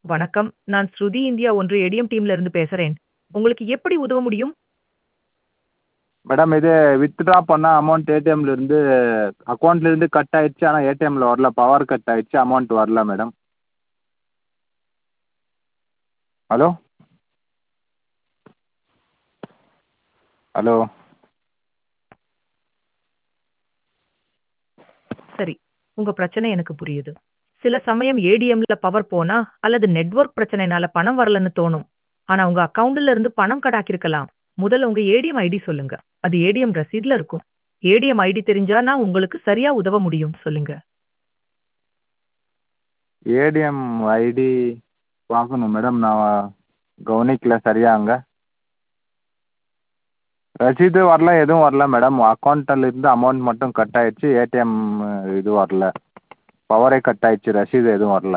வணக்கம். நான் ஸ்ருதி இந்தியா ஒன்று ஏடிஎம் டீம்ல இருந்து பேசுறேன். உங்களுக்கு எப்படி உதவ முடியும்? மேடம் இது வித்ட்ரா பண்ண அமௌண்ட் ஏடிஎம்லேருந்து அக்கௌண்ட்லேருந்து கட் ஆயிடுச்சு ஆனால் ஏடிஎம்மில் வரல பவர் கட் ஆயிடுச்சு அமௌண்ட் வரல மேடம் ஹலோ ஹலோ சரி. உங்க பிரச்சனை எனக்கு புரியுது. சில சமயம் ஏடிஎம்ல பவர் போனா அல்லது நெட்வொர்க் பிரச்சனைனால பணம் வரலன்னு தோணும். ஆனா உங்க அக்கவுண்ட்ல இருந்து பணம் கடாக்கியிருக்கலாம். முதல்ல உங்க ஏடிஎம் ஐடி சொல்லுங்க. அது ஏடிஎம் ரசீதுல இருக்கும். ஏடிஎம் ஐடி தெரிஞ்சா நான் உங்களுக்கு சரியா உதவ முடியும். சொல்லுங்க. ஏடிஎம் ஐடி பார்க்கணும் மேடம் நான் கவனிக்கல சரியா அங்கே ரசீது வரல எதுவும் வரல மேடம் அக்கௌண்ட்டிலேருந்து அமௌண்ட் மட்டும் கட் ஆயிடுச்சு ஏடிஎம் இது வரல பவரே கட் ஆயிடுச்சு ரசீது எதுவும் வரல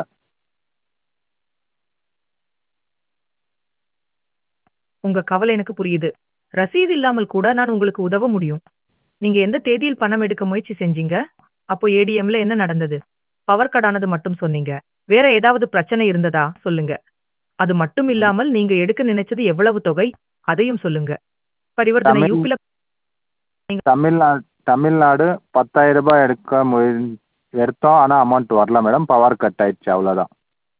உங்க கவலை எனக்கு புரியுது. ரசீது இல்லாமல் கூட நான் உங்களுக்கு உதவ முடியும். நீங்க எந்த தேதியில் பணம் எடுக்க முயற்சி செஞ்சீங்க? அப்போ ஏடிஎம்ல என்ன நடந்தது? பவர் கட் ஆனது மட்டும் சொன்னீங்க. வேற ஏதாவது பிரச்சனை இருந்ததா? சொல்லுங்க. அது மட்டும் இல்லாமல் நீங்க எடுக்க நினைச்சது எவ்வளவு தொகை? அதையும் சொல்லுங்க. பரிவர்த்தனை தமிழ் யூபில தமிழ்நாடு தமிழ்நாடு பத்தாயிரம் ரூபாய் எடுக்க முய எடுத்தோம் ஆனால் அமௌண்ட் வரல மேடம் பவர் கட் ஆயிடுச்சு அவ்வளோதான்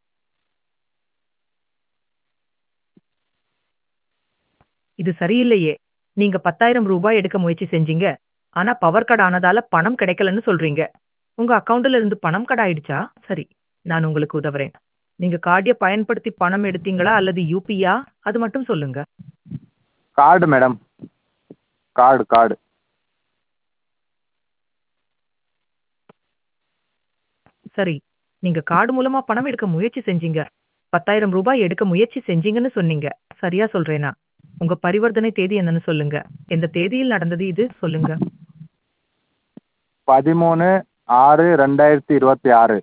இது சரியில்லையே. நீங்க 10,000 ரூபாய் எடுக்க முயற்சி செஞ்சீங்க. ஆனா பவர் கட் ஆனதால பணம் கிடைக்கலன்னு சொல்றீங்க. உங்க அக்கவுண்ட்ல இருந்து பணம் கட் ஆயிடுச்சா? சரி. நான் உங்களுக்கு உதவுறேன். நீங்க கார்டைய பயன்படுத்தி பணம் எடுத்தீங்களா அல்லது யூபியா? அது மட்டும் சொல்லுங்க. கார்டு மேடம் கார்டு கார்டு சரி. நீங்க கார்டு மூலமா பணம் எடுக்க முயற்சி செஞ்சீங்க. 10,000 ரூபாய் எடுக்க முயற்சி செஞ்சீங்கன்னு சொன்னீங்க. சரியா சொல்றேனா? உங்க பரிவர்த்தனை தேதி என்னன்னு சொல்லுங்க. எந்த தேதியில் நடந்தது இது? சொல்லுங்க. பதிமூணு ஆறு ரெண்டாயிரத்தி இருபத்தி ஆறு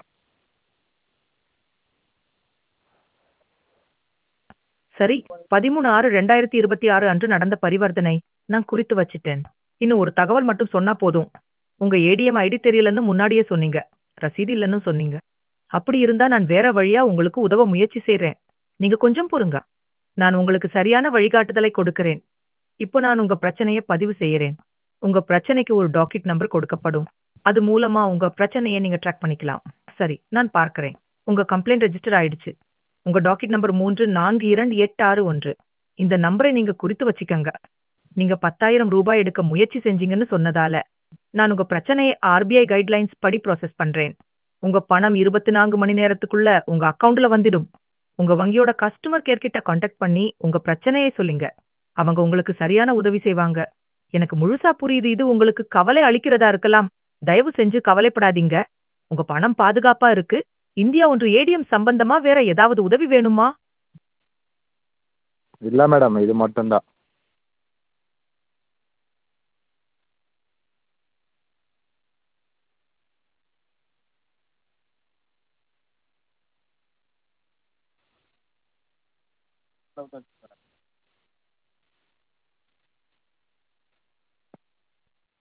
சரி. 13/6/2026 அன்று நடந்த பரிவர்த்தனை நான் குறித்து வச்சுட்டேன். இன்னும் ஒரு தகவல் மட்டும் சொன்னா போதும். உங்க ஏடிஎம் ஐடி தெரியலன்னு முன்னாடியே சொன்னீங்க. ரசீது இல்லன்னு சொன்னீங்க. அப்படி இருந்தா நான் வேற வழியா உங்களுக்கு உதவ முயற்சி செய்றேன். நீங்க கொஞ்சம் பொறுங்க. நான் உங்களுக்கு சரியான வழிகாட்டுதலை கொடுக்கிறேன். இப்போ நான் உங்க பிரச்சனைய பதிவு செய்யறேன். உங்க பிரச்சனைக்கு ஒரு டாக்கெட் நம்பர் கொடுக்கப்படும். அது மூலமா உங்க பிரச்சனைய நீங்க ட்ராக் பண்ணிக்கலாம். சரி. நான் பார்க்கிறேன். உங்க கம்ப்ளைண்ட் ரெஜிஸ்டர் ஆயிடுச்சு. உங்க டாக்கெட் நம்பர் 342861. இந்த நம்பரை நீங்க குறித்து வச்சுக்கங்க. நீங்க 10,000 ரூபாய் எடுக்க முயற்சி செஞ்சீங்கன்னு சொன்னதால, நான் உங்க பிரச்சனைய ஆர்பிஐ கைட்லைன்ஸ் படி ப்ராசஸ் பண்றேன். உங்க பணம் 24 மணி நேரத்துக்குள்ள உங்க அக்கவுண்ட்ல வந்துடும். உங்க வங்கியோட கஸ்டமர் கேர் கிட்ட கான்டாக்ட் பண்ணி உங்க பிரச்சனையை சொல்லுங்க. அவங்க உங்களுக்கு சரியான உதவி செய்வாங்க. எனக்கு முழுசா புரியுது இது உங்களுக்கு கவலை அளிக்கிறதா இருக்கலாம். தயவு செஞ்சு கவலைப்படாதீங்க. உங்க பணம் பாதுகாப்பா இருக்கு. இந்தியா ஒன்று ஏடிஎம் சம்பந்தமா வேற ஏதாவது உதவி வேணுமா? இல்லை மேடம் இது மட்டும்தான்